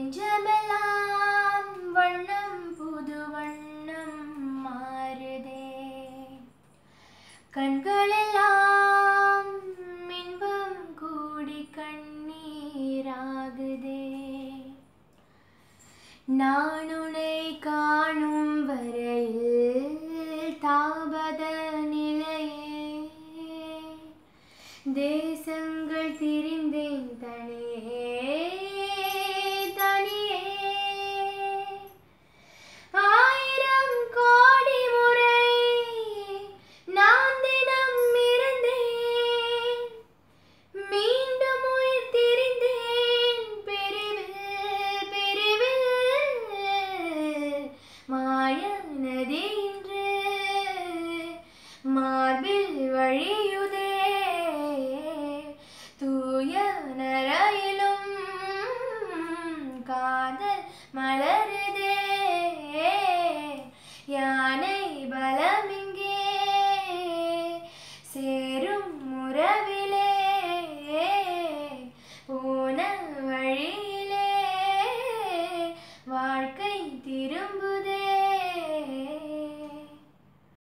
நெஞ்சமெல்லாம் வண்ணம் புது வண்ணம் மாறுதே கண்களெல்லாம் இன்பம் கூடி கண்ணீராகுதே நான் உன்னை காணும் வரையில் தாபத நிலையே தேசங்கள் திரிந்தேன் தனியே தனியே ஆயிரம் கோடி முறை நான் தினம் இருந்தேன் மீண்டும் உயிர் திரிந்தேன் பிரிவில் பிரிவில் மாய நதி இன்று மார்பில் வழியுதே தூய நரையிலும் காதல் மலருதே யானை பலமிங்கே சேரும் உறவிலே போன வழியிலே வாழ்க்கை திரும்புதே